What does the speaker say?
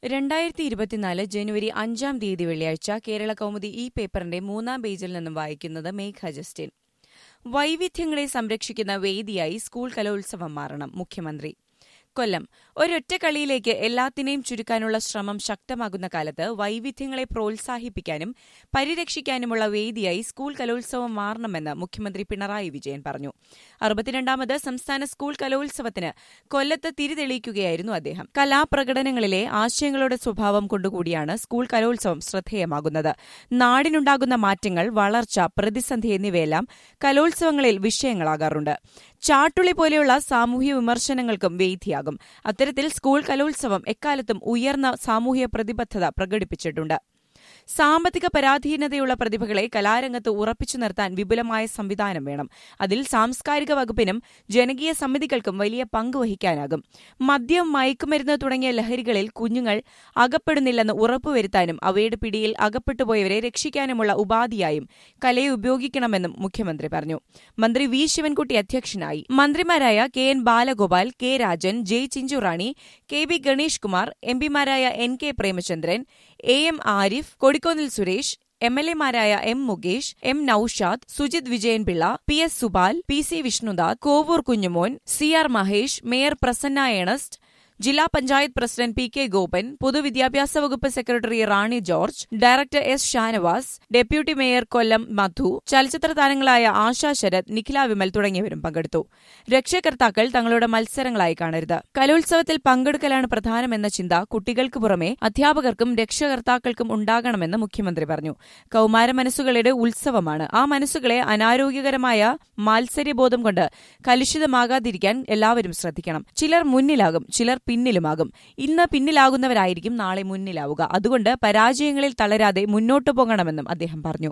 രണ്ടായിരത്തി ഇരുപത്തിനാല് ജനുവരി അഞ്ചാം തീയതി വെള്ളിയാഴ്ച കേരള കൗമുദി ഈ പേപ്പറിന്റെ മൂന്നാം പേജിൽ നിന്നും വായിക്കുന്നത് മേഘ ജസ്റ്റിൻ വൈവിധ്യങ്ങളെ സംരക്ഷിക്കുന്ന വേദിയായി സ്കൂൾ കലോത്സവം മാറണം മുഖ്യമന്ത്രി കൊല്ലം ഒരൊറ്റ കളിയിലേക്ക് എല്ലാത്തിനെയും ചുരുക്കാനുള്ള ശ്രമം ശക്തമാകുന്ന കാലത്ത് വൈവിധ്യങ്ങളെ പ്രോത്സാഹിപ്പിക്കാനും പരിരക്ഷിക്കാനുമുള്ള വേദിയായി സ്കൂൾ കലോത്സവം മാറണമെന്ന് മുഖ്യമന്ത്രി പിണറായി വിജയൻ പറഞ്ഞു അറുപത്തിരണ്ടാമത് സംസ്ഥാന സ്കൂൾ കലോത്സവത്തിന് കൊല്ലത്ത് തിരിതെളിയിക്കുകയായിരുന്നു അദ്ദേഹം കലാപ്രകടനങ്ങളിലെ ആശയങ്ങളുടെ സ്വഭാവം കൊണ്ടുകൂടിയാണ് സ്കൂൾ കലോത്സവം ശ്രദ്ധേയമാകുന്നത് നാടിനുണ്ടാകുന്ന മാറ്റങ്ങൾ വളർച്ച പ്രതിസന്ധി എന്നിവയെല്ലാം കലോത്സവങ്ങളിൽ വിഷയങ്ങളാകാറുണ്ട് ചാട്ടുളി പോലെയുള്ള സാമൂഹ്യ വിമർശനങ്ങൾക്കും വേദിയാകും അത്തരത്തിൽ സ്കൂൾ കലോത്സവം എക്കാലത്തും ഉയർന്ന സാമൂഹ്യ പ്രതിബദ്ധത പ്രകടിപ്പിച്ചിട്ടുണ്ട് സാമ്പത്തിക പരാധീനതയുള്ള പ്രതിഭകളെ കലാരംഗത്ത് ഉറപ്പിച്ചു നിർത്താൻ വിപുലമായ സംവിധാനം വേണം അതിൽ സാംസ്കാരിക വകുപ്പിനും ജനകീയ സമിതികൾക്കും വലിയ പങ്ക് വഹിക്കാനാകും മദ്യം മയക്കുമരുന്ന് തുടങ്ങിയ ലഹരികളിൽ കുഞ്ഞുങ്ങൾ അകപ്പെടുന്നില്ലെന്ന് ഉറപ്പുവരുത്താനും അവയുടെ പിടിയിൽ അകപ്പെട്ടുപോയവരെ രക്ഷിക്കാനുമുള്ള ഉപാധിയായും കലയെ ഉപയോഗിക്കണമെന്നും മുഖ്യമന്ത്രി പറഞ്ഞു മന്ത്രി വി ശിവൻകുട്ടി അധ്യക്ഷനായി മന്ത്രിമാരായ K N Balagopal K Rajan J Chinchurani K B Ganesh Kumar എംപിമാരായ N K Premachandran A M Arif Kodikunnil Suresh M L എമാരായ M Mukesh M Noushad Sujith Vijayanpillai P S Subal P C Vishnudas Kovoor Kunjumon C R Mahesh mayor Prasanna Ernest ജില്ലാ panchayat president P K Gopan പൊതുവിദ്യാഭ്യാസ വകുപ്പ് secretary Rani George director S Shanavas deputy mayor Kollam Madhu ചലച്ചിത്ര താരങ്ങളായ ആശാ ശരത് നിഖില വിമൽ തുടങ്ങിയവരും പങ്കെടുത്തു രക്ഷകർത്താക്കൾ തങ്ങളുടെ മത്സരങ്ങളായി കാണരുത് കലോത്സവത്തിൽ പങ്കെടുക്കലാണ് പ്രധാനമെന്ന ചിന്ത കുട്ടികൾക്ക് പുറമെ അധ്യാപകർക്കും രക്ഷകർത്താക്കൾക്കും ഉണ്ടാകണമെന്ന് മുഖ്യമന്ത്രി പറഞ്ഞു കൌമാര മനസ്സുകളുടെ ഉത്സവമാണ് ആ മനസ്സുകളെ അനാരോഗ്യകരമായ മാത്സര്യബോധം കൊണ്ട് കലുഷിതമാകാതിരിക്കാൻ എല്ലാവരും ശ്രദ്ധിക്കണം ചിലർ മുന്നിലാകും ചിലർ പിന്നിലുമാകും ഇന്ന് പിന്നിലാകുന്നവരായിരിക്കും നാളെ മുന്നിലാവുക അതുകൊണ്ട് പരാജയങ്ങളിൽ തളരാതെ മുന്നോട്ടു പോകണമെന്നും അദ്ദേഹം പറഞ്ഞു